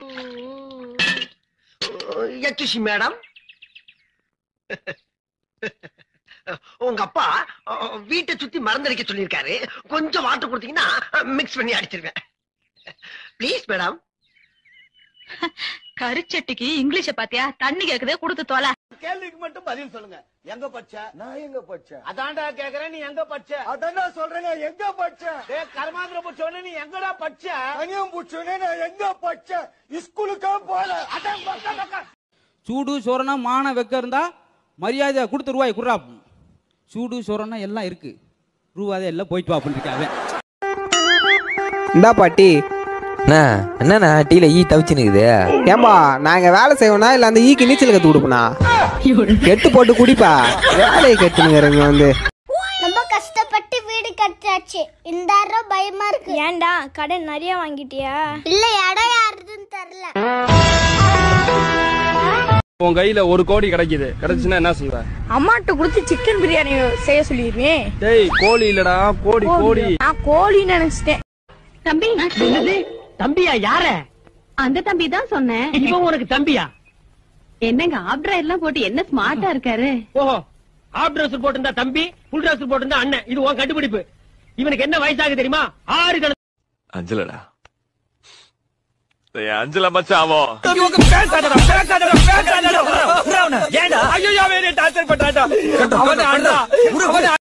எச்சுசி madam உங்க அப்பா அஹ், வீட்டை சுத்தி மருந்தடிக்க சொல்லியிருக்காரு கொஞ்சம் வாட்டர் கொடுத்தீங்கன்னா மிக்ஸ் பண்ணி அடிச்சிருவேன் ப்ளீஸ் மேடம் கருச்சட்டிக்கு இங்கிலீஷ பாத்தியா தண்ணி கேக்குதே கொடுத்து தொலை கேள்விக்கு மட்டும் பதில் சொல்லுங்க எங்க பச்ச நான் எங்க படிச்சேன் அதான்டா கேக்குறேன் நீ எங்க பச்ச அதான் நான் சொல்றேன் நான் எங்க படிச்சேன் டேய் கர்மாந்திர புச்சோன்னு நீ எங்கடா பச்ச தனியம் பூச்சோனே நான் எங்க படிச்சேன் ஸ்கூலுக்கே போல அதான் பக்க பக்க சூடு சோறனா மான வெக்க இருந்தா மரியாதை கொடுத்து ரூபாய் குர்ரா சூடு சோறனா எல்லாம் இருக்கு ரூபாதே எல்லாம் போயிட்டு வா அப்படின்னு இருக்காவே இந்தா பாட்டி அண்ணா என்னண்ணா டீல ஈ தவிச்சு நிக்குது ஏம்பா நாங்க வேலை செய்வோனா இல்ல அந்த ஈக்கு நீச்சல் கத்து கொடுப்பனா கெட்டு போட்டு குடிப்பா வேலையை கட்டுனுங்கிறங்க வந்து ரொம்ப கஷ்டப்பட்டு வீடு கட்டியாச்சு இந்த இடம் பயமா இருக்கு ஏன்டா கடன் நிறைய வாங்கிட்டியா இல்ல இடம் யாருதுன்னு தெரியல உன் கையில ஒரு கோடி கிடைக்குது கிடைச்சுன்னா என்ன செய்வ அம்மாட்ட கொடுத்து சிக்கன் பிரியாணி செய்ய சொல்லிடுவேன் டேய் கோழி இல்லடா கோடி கோடி நான் கோழின்னு நினைச்சிட்டேன் தம்பி தம்பியா யார அந்த தம்பி தான் சொன்னேன் இவன் உனக்கு தம்பியா என்னங்க ஆப்டர் எல்லாம் போட்டு என்ன ஸ்மார்ட்டா இருக்காரு ஓஹோ ஆப் ட்ரெஸ் போட்டிருந்தா தம்பி புல் ட்ரெஸ் போட்டிருந்தா அண்ணன் இது உன் கண்டுபிடிப்பு இவனுக்கு என்ன வயசாகுது தெரியுமா ஆறு கணக்கு அஞ்சலடா அஞ்சல மச்சாவோ ஐயோ டார்ச்சர் பண்றாடா அவன அண்ணா